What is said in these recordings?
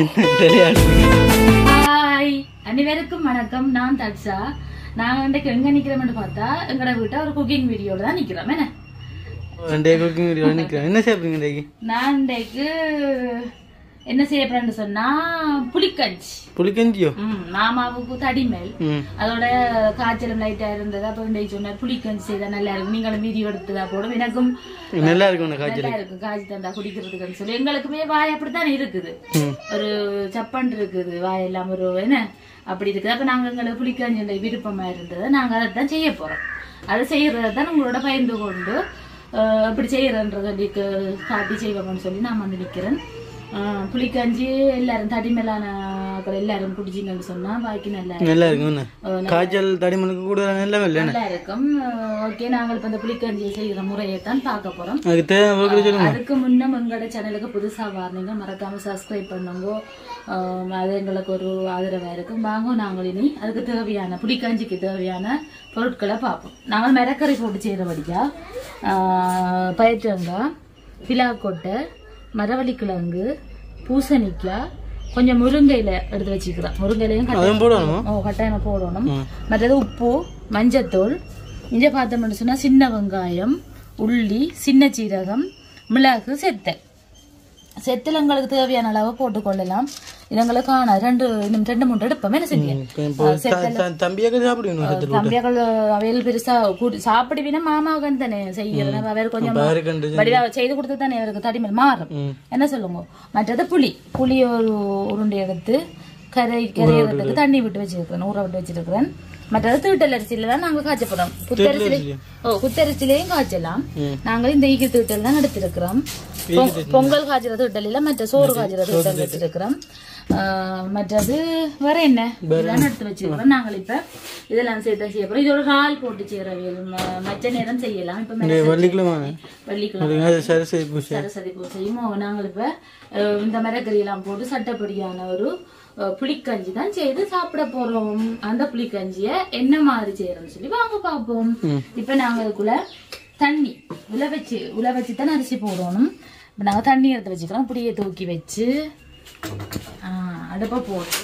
விளையாடுறீங்க ஹாய் அனைவருக்கும் வணக்கம் நான் தட்சா நாங்க இன்றைக்கு எங்க நிக்கிறோம்னு பார்த்தா எங்கட வீட்டை ஒரு குக்கிங் வீடியோல தான் நிக்கிறோம் என்ன ரெண்டே குக்கிங் வீடியோ நிற்கிறேன் என்ன சாப்பிடுங்க இன்றைக்கு நான் இன்றைக்கு என்ன செய்ய போறேன்னு சொன்னா புளிக்கஞ்சி புளிக்கஞ்சியோ ம், மாமாவுக்கு தடிமேல் ம் அதோட காய்ச்சலும் லைட்டா இருந்தது அப்ப இன்றைக்கு சொன்னார் புளிக்கஞ்சி செய்தா நல்லா இருக்கும் நீங்களும் வீடியோ எடுத்துதா போடும் எனக்கும் நல்லா இருக்கும் உனக்கு காய்ச்சல் நல்லா இருக்கும் காய்ச்சி தந்தா குடிக்கிறதுக்குன்னு சொல்லி எங்களுக்குமே வாய் அப்படித்தான் இருக்குது ம் ஒரு சப்பன் இருக்குது வாயெல்லாம் ஒரு என்ன அப்படி இருக்குது அப்ப நாங்க எங்களுக்கு புளிக்கஞ்சி விருப்பமா இருந்தது நாங்க அதை தான் செய்ய போறோம் அதை செய்யறதை தான் உங்களோட பகிர்ந்து கொண்டு அஹ், எப்படி செய்யறன்றதை உங்களுக்கு காட்டி செய்வோம்னு சொல்லி நான் வந்து நிக்கிறேன் அஹ், புளிக்கஞ்சி எல்லாரும் தடிமேலான ஆட்கள் எல்லாரும் குடிச்சிங்கன்னு சொன்னா பாக்கி நல்லா இருக்கும். நல்லா இருக்கும் என்ன அஹ், காய்ச்சல் தடிமனுக்கு கூட நல்லா இல்லை நல்லா இருக்கும் ஓகே நாங்கள் இப்ப இந்த புளிக்கஞ்சி செய்யற முறையை தான் பார்க்க போறோம் அதுக்கு தேவை சொல்லுங்க அதுக்கு முன்ன எங்களோட சேனலுக்கு புதுசா வாருங்க மறக்காம சப்ஸ்கிரைப் பண்ணுங்க ஆம், அது எங்களுக்கு ஒரு ஆதரவா இருக்கும் வாங்க நாங்கள் இனி அதுக்கு தேவையான புளிக்காஞ்சிக்கு தேவையான பொருட்களை பார்ப்போம் நாங்கள் மிரக்கறி போட்டு செய்கிறபடியா பயிற்றங்காய் பிலாக்கொட்டை மரவள்ளிக்கிழங்கு பூசணிக்காய் கொஞ்சம் முருங்கையில எடுத்து வச்சுக்கிறோம் முருங்கையிலையும் அதுவும் போடணுமா ஓ கட்டாயம் போடணும் ம். மற்றது உப்பு மஞ்சத்தூள் இங்கே பார்த்தோம்னு சொன்னா சின்ன வெங்காயம் உள்ளி சின்ன சீரகம் மிளகு செத்தல் செத்தல் எங்களுக்கு தேவையான அளவு போட்டுக்கொள்ளலாம் இது எங்களுக்கு காணாது ரெண்டு இன்னும் ரெண்டு மூணு எடுப்போம் என்ன செஞ்சேன் இப்போ த- த- தம்பியாக சாப்பிடுங்க கத்தில் தம்பியாக்கள் அவையில் பெருசா கூடி சாப்பிடுவினா மாமாவுக்கு தானே செய்யறது அவர் கொஞ்சம் பாரு கண்டு வடிவா செய்து கொடுத்து தானே அவருக்கு தடிமல் மாறும் ம் என்ன சொல்லுங்க மற்றது புளி புளி ஒரு உருண்டை எடுத்து கரை கரையிறதுக்கு தண்ணி விட்டு வச்சிருக்கிறேன் ஊற விட்டு வச்சிருக்கிறேன் மற்றது தீட்டல் அரிசியில தான் நாங்க காய்ச்ச போறோம் குத்தரிசிலே ஓ குத்தரிசிலையும் காய்ச்சலாம் ம். நாங்கள் இந்த ஈகி தீட்டல் தான் எடுத்திருக்கிறோம் பொ- பொங்கல் காய்ச்சற தீட்டல் இல்ல மற்ற சோறு காய்ச்சற தீட்டல் எடுத்திருக்கிறோம் ஆஹ், மற்றது வேற என்ன இதெல்லாம் எடுத்து வச்சிருக்கிறோம் நாங்கள் இப்ப இதெல்லாம் சேர்த்து செய்ய போறோம் இதோட ரால் போட்டு செய்யறவியல் ம- மற்ற நேரம் செய்யலாம் இப்ப இந்த வெள்ளிக்கிழமை வெள்ளிக்கிழமை அது சரஸ்வதி பூஜை சரஸ்வதி பூசையும் நாங்கள் இப்ப அஹ், இந்த மரக்கறி எல்லாம் போட்டு சட்டப்படியான ஒரு அஹ், புளிக்கஞ்சி தான் செய்து சாப்பிட போறோம் அந்த புளிக்கஞ்சிய என்ன மாதிரி செய்யறோம்னு சொல்லி வாங்க பார்ப்போம் இப்ப நாங்க அதுக்குள்ள தண்ணி உல வச்சு உல வச்சு தான் அரிசி போடணும் இப்ப நாங்க தண்ணி எடுத்து வச்சுக்கிறோம் அப்படியே தூக்கி வச்சு ஆஹ், அடுப்பை போட்டு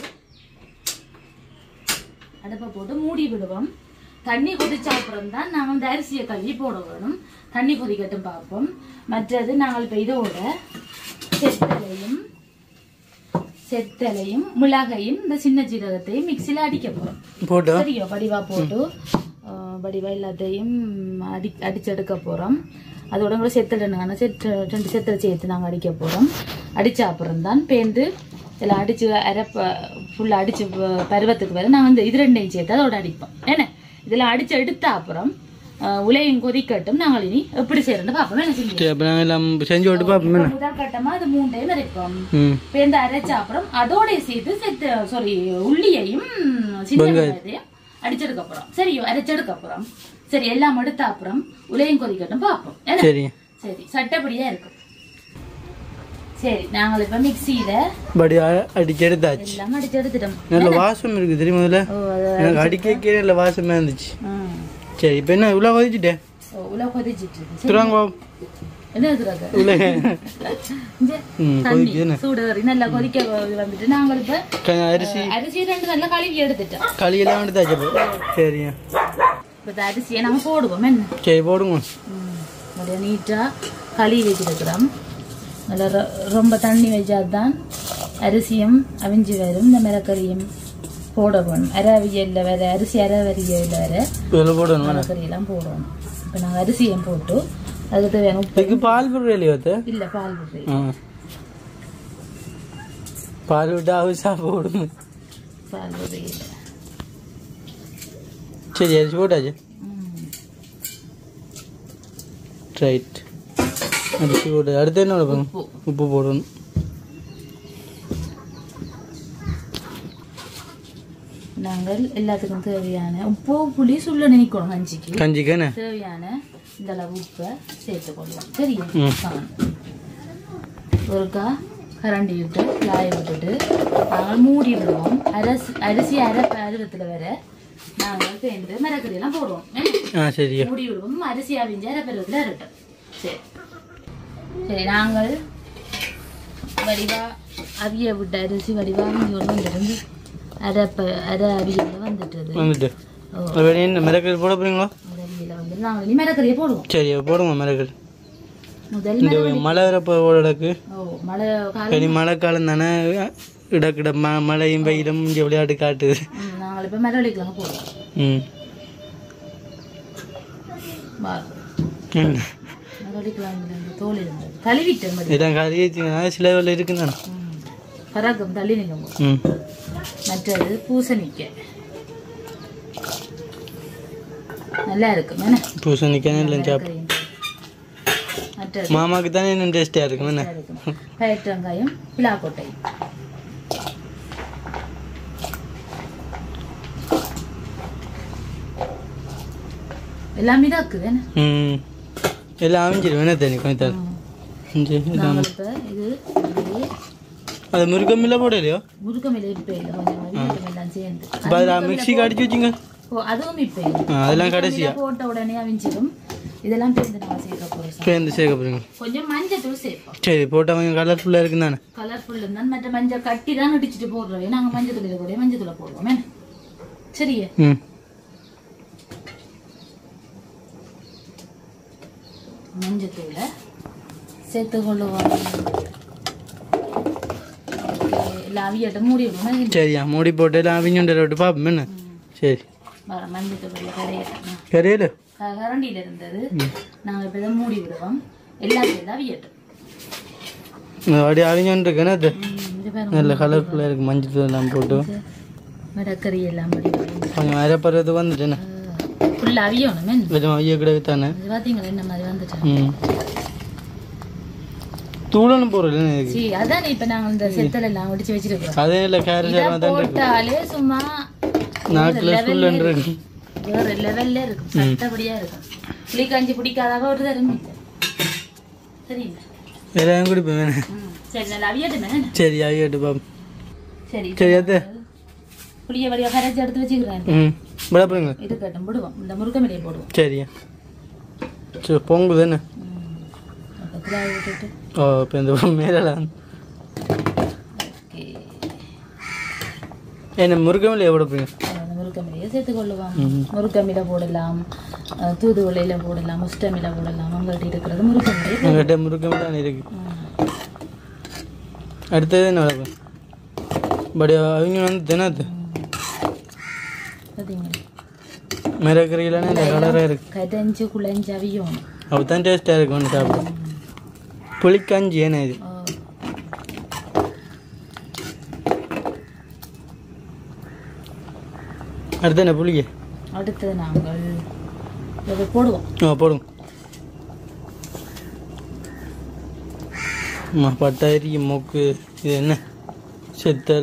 அடுப்பை போட்டு மூடி விடுவோம் தண்ணி கொதிச்ச அப்புறம் தான் நாங்கள் இந்த அரிசியை கழுவி போட வேணும் தண்ணி கொதிக்கட்டும் பார்ப்போம் மற்றது நாங்கள் இப்போ இதோட செத்தலையும் செத்தலையும் மிளகையும் இந்த சின்ன சீரகத்தையும் மிக்சியில் அடிக்க போகிறோம் போட்டா சரியோ வடிவா போட்டு ஆஹ், வடிவா எல்லாத்தையும் அடி அடிச்செடுக்க போகிறோம் அதோட கூட செத்தல் ரெண்டு செத்து ரெண்டு செத்தல் சேர்த்து நாங்கள் அடிக்க போகிறோம் அடித்த அப்புறம் தான் பேந்து இதில் அடித்து அரைப்ப ஃபுல்லாக அடித்து பருவத்துக்கு வர நாங்கள் இந்த இது ரெண்டையும் சேர்த்து அதோட அடிப்போம் என்ன இதில் அடித்து எடுத்த அப்புறம் ஆஹ், உலையும் கொதிக்கட்டும் நாங்கள் இனி எப்படி செய்யறோம்னு பார்ப்போம் என்ன செஞ்சு சரி அப்போ நாங்கள் எல்லாம் செஞ்சு விட்டு பார்ப்போம் என்ன முதல் கட்டமாக அது மூண்டையும் அரைப்போம் ம் பேந்து அரைச்ச அப்புறம் அதோட சேர்த்து செத்து சாரி உள்ளியையும் சின்ன வெங்காயத்தையும் அடிச்செடுக்க போறோம் சரியோ அரைச்செடுக்க போறோம் சரி எல்லாம் எடுத்த அப்புறம் உலையும் கொதிக்கட்டும் பார்ப்போம் என்ன? சரி சரி சட்டப்படியா இருக்கும் சரி நாங்கள் இப்ப மிக்சியில படி அ- அடிச்சு எடுத்தாச்சு எல்லாம் அடிச்சு எடுத்துட்டோம் நல்ல வாசம் இருக்கு தெரியுமா இதுல ஓ அது எனக்கு அடிக்க நல்ல வாசமா இருந்துச்சு ம். சரி இப்போ என்ன இவ்வளோ கொதிச்சுட்டேன் ஓ, உலை கொதிச்சிட்டு இருக்கு சரி, துறாங்க என்ன இருக்கிறது இவ்வளோ இங்க ம் தண்ணி கொதிக்குதுன்னு சூடு ஏறி நல்லா கொதிக்க வந்துட்டு நாங்கள் இப்ப க- அரிசி அரிசி ரெண்டு நல்லா கழுவி எடுத்துட்டோம் களியெல்லாம் எடுத்தாச்சு இப்போ சரியா இப்ப இந்த அரிசியை நாங்க போடுவோம் என்ன சரி போடுங்க ம், அப்படியே நீட்டாக கழுவி வச்சிருக்கிறோம் நல்லா ரொ- ரொம்ப தண்ணி வச்சாதான் அரிசியும் அவிஞ்சு வரும் இந்த மிளகறியும் போட வேணும் அரைவியலில் வேற அரிசி அரைவரியலில் வேற இதில் போடணும் மிளகறியெல்லாம் போடணும் இப்போ நாங்கள் அரிசியும் போட்டு அதுக்கு தேவையான உப்பு இதுக்கு பால் போடுற இல்லையா இல்லை பால் விடுறேன் ஆ பால் விட்டு அவசா போடுங்க பால் விடுறேன் சரி அரிசி போட்டாச்சு ம் ரைட் அரிசி போட்டு அடுத்து என்ன போடணும் உப்பு உப்பு போடணும் நாங்கள் எல்லாத்துக்கும் தேவையான உப்பு புளி சுள்ள நினைக்கணும் கஞ்சிக்கு கஞ்சிக்கானே தேவையான இந்த அளவு உப்பை சேர்த்துக்கொள்ளலாம் சரியா ம். ஆ. ஒருக்கா கரண்டி விட்டு காய விட்டுட்டு நாங்கள் மூடி விடுவோம் அரிசி அரிசி அரை பருவத்தில் வர நாங்கள் சேர்ந்து மரக்கறியெல்லாம் போடுவோம் என்ன? ஆ சரியா மூடி விடுவோம் அரிசி அவிஞ்ச அரை பருவத்தில் இருக்கட்டும் சரி சரி நாங்கள் வடிவா அவிய விட்ட அரிசி வடிவாக இங்கே ஒன்று வந்துருந்து அரை ப அரை அவியில் வந்துட்டது வந்துட்டு ஓ அது என்ன மிளகல் போட போறீங்களா அரை அவியில் வந்து நாங்கள் இனி மிளகறியை போடுவோம் சரி அப்ப போடுங்க மிளகல் முதல் இந்த மழை வரப்போ ஓடக்கு ஓ மழை காலம் சரி மழை காலம் தானே இடக்கிட ம மழையும் வெயிலும் இங்கே விளையாட்டு காட்டுது ம், நாங்கள் இப்போ மரவள்ளிக்கிழமை போடுவோம் ம் வா ம். மரவள்ளிக்கிழமை தோல் இருந்தது கழுவிட்டேன் மடி இதான் கறி வச்சுங்க சில வேலை இருக்குதானே ம் பராக்கம் தள்ளி நிற்கும் ம் மற்றது பூசணிக்காய் நல்லா இருக்கும் என்ன பூசணிக்காய் இல்லை சாப்பிடு மற்றது மாமாக்கு தானே இன்னும் டேஸ்டியாக இருக்கும் என்ன நல்லா இருக்கும் பயிற்று வெங்காயம் பிலாக்கொட்டை எல்லாமே தான் இருக்குது என்ன ம் எல்லாம் அவிஞ்சிடும் என்ன தண்ணி கொஞ்சம் தர இஞ்சி எல்லாம் நாங்கள் இப்போ இது இது அது முருகமில்ல போடலையோ முருக்கமில்லை இப்போ இல்லை கொஞ்சம் வடிகட்டும் எல்லாம் சேர்ந்து இப்போ அதில் மிக்சிக்கு அடிச்சு வச்சுங்க ஓ அதுவும் இப்போ இல்லை ஆ, அதெல்லாம் கடைசியா போட்ட உடனே அவிஞ்சிடும் இதெல்லாம் பேருந்து நம்ம சேர்க்க போகிறோம் சேர்ந்து சேர்க்க போறீங்க கொஞ்சம் மஞ்சள் தூள் சேர்ப்போம் சரி போட்டால் கொஞ்சம் கலர்ஃபுல்லாக இருக்கும் தானே கலர்ஃபுல் இருந்தால் மற்ற மஞ்சள் கட்டி தான் இடிச்சிட்டு போடுறோம் நாங்கள் மஞ்சள் தூள் கூட மஞ்சள் தூளை போடுவோம் என்ன சரியே ம் மஞ்சள் தூளை சேர்த்து கொள்ளுவோம் இல்லை அவியட்ட மூடி விடுவோம் சரியா மூடி போட்டு எல்லாம் அவிஞ்சுண்டை விட்டு பார்ப்போம் என்ன சரி மஞ்சள் தூள் கரையட்டும் கரையில கரண்டியில் இருந்தது நாங்கள் இப்போ இதை மூடி விடுவோம் எல்லாத்தையும் அவியட்டும் அப்படி அவிஞ்சுருக்கு அது ம், இது பாருங்க நல்ல கலர்ஃபுல்லாக இருக்குது மஞ்சள் தூள் எல்லாம் போட்டு வடக்கறி எல்லாம் படி கொஞ்சம் அரைப்பறது வந்துட்டேண்ணே ஃபுல்லாக அவியணும் என்ன கொஞ்சம் ஐயா கூட தானே இது பார்த்தீங்களா என்ன மாதிரி வந்துட்டு ம் தூளன்னு போடுறது இதுக்கு சரி அதான் இப்ப நாங்க இந்த செத்தல் எல்லாம் ஒடிச்சு வச்சிருக்கோம் அதே இல்லை கேரட் இதை தான் இருக்கு போட்டாலே சும்மா நாக்கில் சுள்ளன்னு இருக்கு வேற லெவல்ல இருக்கும் சட்டப்படியா இருக்கும் புளிக்காஞ்சி பிடிக்காதாக ஒரு தரம் சரிங்களா எல்லாம் குடிப்பேன் வேணே ம் சரி நல்லா அவியட்டுமே சரி ஐயாட்டு பாப்போம் சரி சரி அது புளிய வடிவா கரைச்சி எடுத்து வச்சுக்கிறேன் ம் விட போறீங்க இருக்கட்டும் போடுவோம் இந்த முருக்க மிலையை போடுவோம் சரியா சரி பொங்கு தானே ம் பக்கத்தில் விட்டுட்டு ஓ இப்போ இந்த மேலாம் ஓகே என்ன முருகமில்லை எவ்வளோ போறீங்க அந்த முருக்கமிலையை சேர்த்துக்கொள்ளுவோம் முருக்கமிலை போடலாம் அஹ் தூதுவளையில போடலாம் முஸ்டமில போடலாம் உங்கள்கிட்ட இருக்கிறது முருக்கமிலை எங்கள்கிட்ட முருகமில்லை இருக்கு அடுத்தது என்ன வளர்ப்பேன் பட் அவங்க வந்து தினத்து பார்த்தீங்களா மிரக்கறியிலானே இந்த கலராக இருக்கு கதஞ்சு குழஞ்சு அவியும் அப்போ தான் டேஸ்ட்டாக இருக்கு ஒன்று சாப்பிடும் புளிக்காஞ்சி ஏன்னா இது ஓ, அடுத்து என்ன புளிக்க அடுத்தது நாங்கள் இதை போடுவோம் ஆ போடுங்க அம்மா பட்டாரி மொக்கு இது என்ன செத்தல்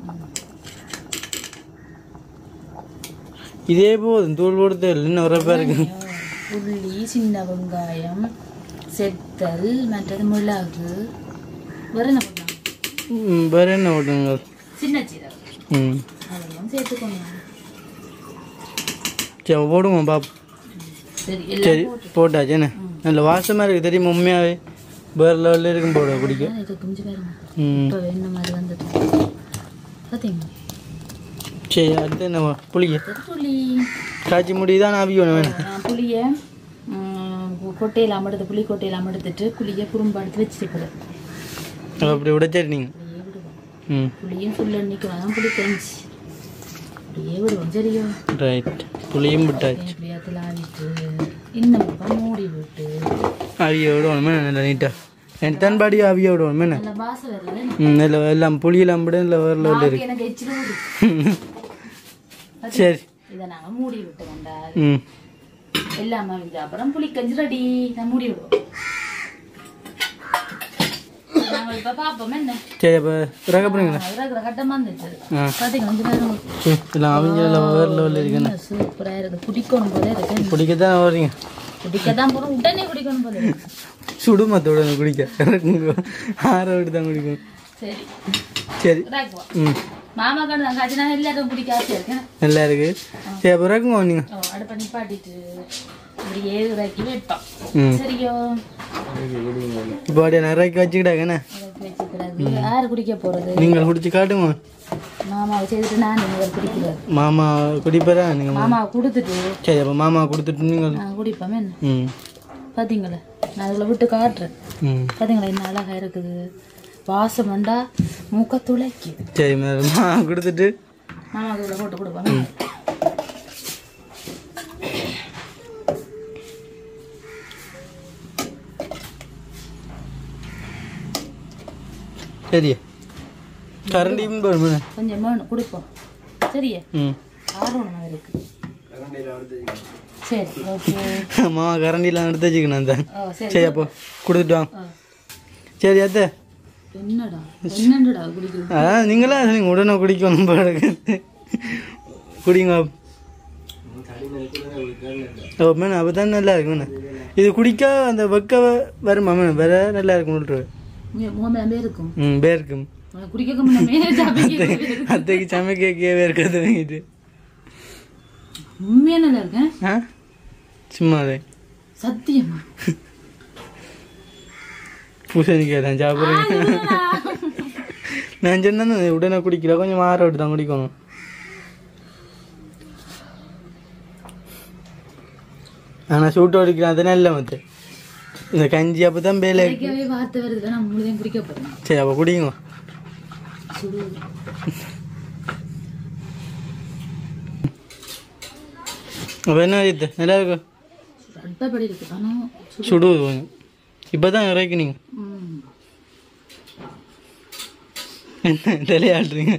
இதே போதும் தூள் கொடுத்து இன்னும் உரப்பா இருக்கு உள்ளி சின்ன வெங்காயம் செத்தல் மற்றது மிளகு வேற என்ன போடலாம் ம், வேற என்ன போட்டுங்க சின்ன சீரகம் ம் அதெல்லாம் சேர்த்துக்கோங்க சரி போடுங்க பாப்போம் சரி சரி எல்லாம் போட்டு போட்டாச்சு என்ன நல்ல வாசமாக இருக்குது தெரியுமா உண்மையாகவே வேறு லெவலில் இருக்கும் போட பிடிக்க ஆ, இது குஞ்சு பாருங்க ம் இப்போ வேணும் மாதிரி வந்துட்டு பார்த்தீங்களா சரி அடுத்து என்ன புளிக்க இது புளி காய்ச்சி முடியுதான் ஆவிக்கணும் வேணும் ஆ, புளியை ம், கொட்டையில் அமடுத்து புளி கொட்டையில் அமடுத்துட்டு புளியை குறும்பு எடுத்து வச்சுட்டு போடு அப்படி விடச்சேரி நீங்கள் அப்படியே விடுவோம் ம் புளியும் ஃபுல் எண்ணிக்கு வேணாம் புளி கஞ்சி அப்படியே விடுவோம் சரியோ ரைட் புளியும் விட்டாச்சு எப்படியாத்துல ஆவிட்டு இன்னும் பக்கம் மூடி விட்டு அவிய விடுவோம் நல்லா நீட்டாக என் தன்பாடி அவிய விடுவோம் என்ன நல்ல வாசம் வரல ம் இல்லை எல்லாம் புளியெல்லாம் விட இல்லை வேறு லெவலில் இருக்கு எனக்கு எச்சிலும் விடு சரி இதை நாங்கள் மூடி விட்டு கொண்டா ம் எல்லாமே வந்து அப்புறம் புளி கஞ்சி ரெடி நான் மூடி விடுவோம் நாங்கள் இப்போ பார்ப்போம் என்ன சரி அப்போ இறக்க போகிறீங்களா இருக்கிற கட்டமாக இருந்துச்சு ஆ பார்த்தீங்களா இந்த பாருங்க. சரி எல்லாம் அவிஞ்ச எல்லாம் வேறு லெவலில் இருக்கு என்ன சூப்பரா இருக்கு குடிக்கணும் போல இருக்கு குடிக்கத்தான் வரீங்க குடிக்கத்தான் போறோம் உடனே குடிக்கணும் போல இருக்கு சுடுமத்தோட குடிக்க இறக்குங்க ஆற விட்டு தான் குடிக்கணும் சரி சரி இறக்குவோம் ம் மாமா கண்டு தான் காய்ச்சினா எல்லாரும் குடிக்க ஆசையா இருக்கேன் நல்லா இருக்கு சரி அப்போ இறக்குங்க நீங்கள் ஓ அடுப்பை நிப்பாட்டிட்டு இப்படியே இறக்கி வைப்பான் ம் சரியோ இப்போ அப்படியே நிறைய வச்சுக்கிட்டாங்க என்ன இறக்கி வச்சுக்கிறது யாரு குடிக்க போறது நீங்கள் குடிச்சு காட்டுங்க மாமாவை செய்துட்டு நான் நீங்கள் குடிக்கிறது மாமா குடிப்பரா நீங்கள் மாமா கொடுத்துட்டு சரி அப்போ மாமா கொடுத்துட்டு நீங்கள் நான் குடிப்பேன் என்ன ம் பார்த்தீங்களா நான் அதில் விட்டு காட்டுறேன் ம் பார்த்தீங்களா என்ன அழகா இருக்குது வாசம் வந்தா மூக்க துளைக்கு சரி மாமா கொடுத்துட்டு மாமா அதில் போட்டு கொடுப்பாங்க சரியா கரண்டியும் போடுமா கொஞ்சம் வேணும் கொடுப்போம் சரியா ம் ஆர்வம் இருக்கு சரி ஓகே மாமா கரண்டிலாம் எடுத்து வச்சுக்கணும் தான் ஓ சரி சரி அப்போ கொடுத்துட்டு வாங்க ஆ. சரி அத்தை என்னடா என்னடா குடிக்குது அதான் நீங்களா நீங்கள் உடனே குடிக்கணும் போல இருக்கு. குடிங்க ஓ மேடம் அப்போ தான் நல்லா இருக்கும் மேடம் இது குடிக்க அந்த வெக்க வருமா மேடம் வேற நல்லா இருக்கும் முகமே இருக்கும் ம் பேருக்கும் உனக்கு குடிக்க முன்னமே தப்பிக்க அத்தைக்கு சமைக்கவே இருக்காது வாங்கிட்டு உண்மையா நல்லா இருக்கேன் ஆ சும்மா அதே சத்தியமா பூசணிக்காய் தான் சாப்பிட்றேன் நான் சொன்னேன் உடனே குடிக்கல கொஞ்சம் மாற விட்டு தான் குடிக்கணும் ஆனால் சூட்டு அடிக்கிறேன் அது நல்ல மத்து இந்த கஞ்சி அப்போ தான் பேல குடிக்கவே வார்த்தை வருது நான் முழுதையும் குடிக்க போறேன் சரி அப்போ குடிங்க சுடு அப்போ என்ன இது நல்லா இருக்கும் அட்டப்படி இருக்கு ஆனா சுடு சுடுவது கொஞ்சம் இப்போ தான் இறக்கினீங்க ம். என்ன தலையாடுறீங்க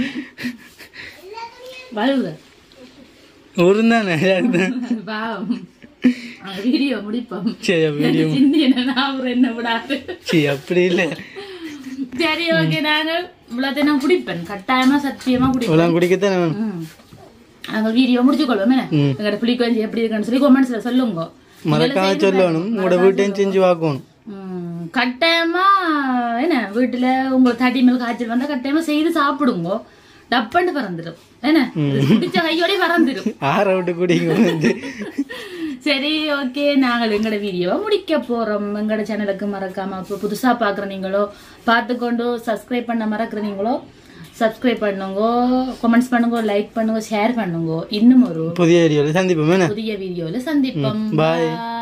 வாழ்க ஒரு தானே எல்லாருக்கும் பாவம் வீடியோ முடிப்போம் சரி அப்போ வீடியோ சிந்தி என்ன ஞாபகம் என்ன விடாது சரி அப்படி இல்லை சரி ஓகே நாங்க இவ்வளோத்தையும் நான் குடிப்பேன் கட்டாயமா சத்தியமா குடிப்பேன் இவ்வளோ குடிக்கத்தானே வேணும் ம். நாங்க வீடியோ முடிச்சு கொள்வோமே ம். எங்கட புளிக்கஞ்சி எப்படி இருக்குன்னு சொல்லி கொமெண்ட்ஸ்ல சொல்லுங்க மறக்காம சொல்லணும் உங்களோட வீட்டையும் செஞ்சு பார்க்கணும் ம், கட்டாயமா என்ன வீட்டுல உங்களுக்கு தடி மேல் காய்ச்சல் வந்தா கட்டாயமா செய்து சாப்பிடுங்க டப்பன்னு பறந்துடும் என்ன இது குடிச்ச கையோட பறந்துடும் ஆற விட்டு குடிங்க வந்து சரி ஓகே நாங்கள் எங்களோட வீடியோவை முடிக்க போறோம் எங்களோட சேனலுக்கு மறக்காம இப்போ புதுசா பாக்குற நீங்களோ பார்த்துக்கொண்டு சப்ஸ்கிரைப் பண்ண மறக்கிற நீங்களோ சப்ஸ்கிரைப் பண்ணுங்க கமெண்ட்ஸ் பண்ணுங்க லைக் பண்ணுங்க ஷேர் பண்ணுங்க இன்னும் ஒரு புதிய ஏரியாவில் சந்திப்போம் என்ன புதிய வீடியோல சந்திப்போம் Bye. Bye.